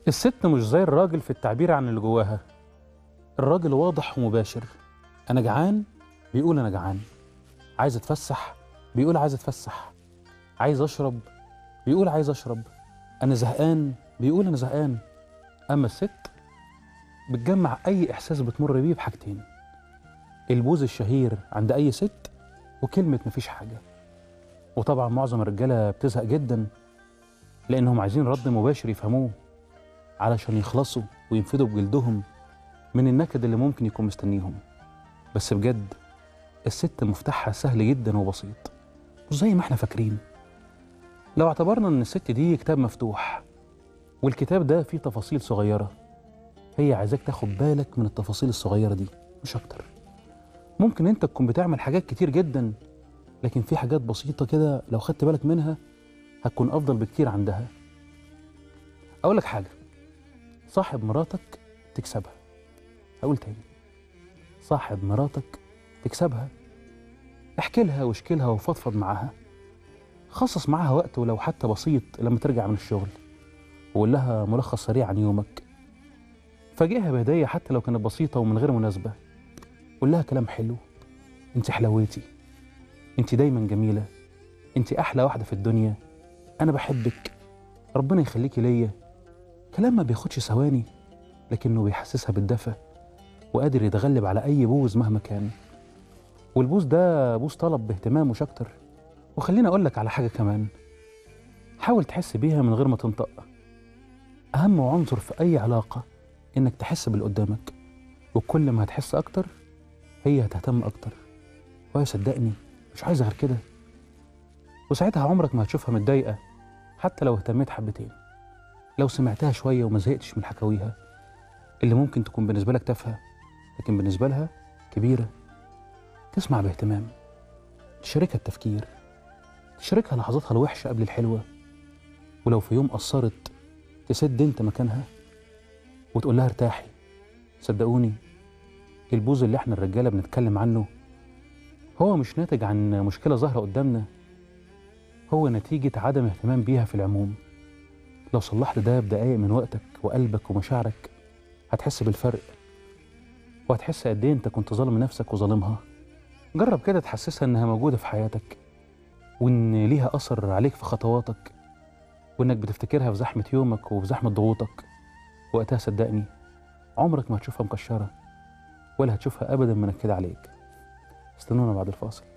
الست مش زي الراجل في التعبير عن اللي جواها الراجل واضح ومباشر انا جعان بيقول انا جعان عايز اتفسح بيقول عايز اتفسح عايز اشرب بيقول عايز اشرب انا زهقان بيقول انا زهقان اما الست بتجمع اي احساس بتمر بيه بحاجتين البوز الشهير عند اي ست وكلمه مفيش حاجه وطبعا معظم الرجاله بتزهق جدا لانهم عايزين رد مباشر يفهموه علشان يخلصوا وينفدوا بجلدهم من النكد اللي ممكن يكون مستنيهم بس بجد الست مفتاحها سهل جدا وبسيط مش زي ما احنا فاكرين لو اعتبرنا ان الست دي كتاب مفتوح والكتاب ده فيه تفاصيل صغيرة هي عايزاك تاخد بالك من التفاصيل الصغيرة دي مش أكتر ممكن أنت تكون بتعمل حاجات كتير جدا لكن في حاجات بسيطة كده لو خدت بالك منها هتكون أفضل بكتير عندها أقول لك حاجة صاحب مراتك تكسبها أقول تاني صاحب مراتك تكسبها احكي لها واشكي لها وفضفض معاها خصص معاها وقت ولو حتى بسيط لما ترجع من الشغل وقول لها ملخص سريع عن يومك فاجئها بهدية حتى لو كانت بسيطة ومن غير مناسبة قول لها كلام حلو انت حلويتي انت دايما جميلة انت أحلى واحدة في الدنيا أنا بحبك ربنا يخليكي ليا كلام ما بياخدش ثواني لكنه بيحسسها بالدفى وقادر يتغلب على أي بوز مهما كان والبوز ده بوز طلب باهتمام مش أكتر وخليني أقول لك على حاجة كمان حاول تحس بيها من غير ما تنطق أهم عنصر في أي علاقة إنك تحس باللي قدامك وكل ما هتحس أكتر هي هتهتم أكتر وهي صدقني مش عايزة غير كده وساعتها عمرك ما هتشوفها متضايقة حتى لو اهتميت حبتين لو سمعتها شوية وما زهقتش من حكاويها اللي ممكن تكون بالنسبة لك تافهة لكن بالنسبة لها كبيرة تسمع باهتمام تشاركها التفكير تشاركها لحظاتها الوحشة قبل الحلوة ولو في يوم قصرت تسد انت مكانها وتقول لها ارتاحي صدقوني البوز اللي احنا الرجالة بنتكلم عنه هو مش ناتج عن مشكلة ظاهرة قدامنا هو نتيجة عدم اهتمام بيها في العموم لو صلحت ده بدقايق من وقتك وقلبك ومشاعرك هتحس بالفرق وهتحس قد ايه انت كنت ظالم نفسك وظالمها جرب كده تحسسها انها موجودة في حياتك وان ليها اثر عليك في خطواتك وانك بتفتكرها في زحمة يومك وفي زحمة ضغوطك وقتها صدقني عمرك ما هتشوفها مكشرة ولا هتشوفها ابدا منكدة عليك استنونا بعد الفاصل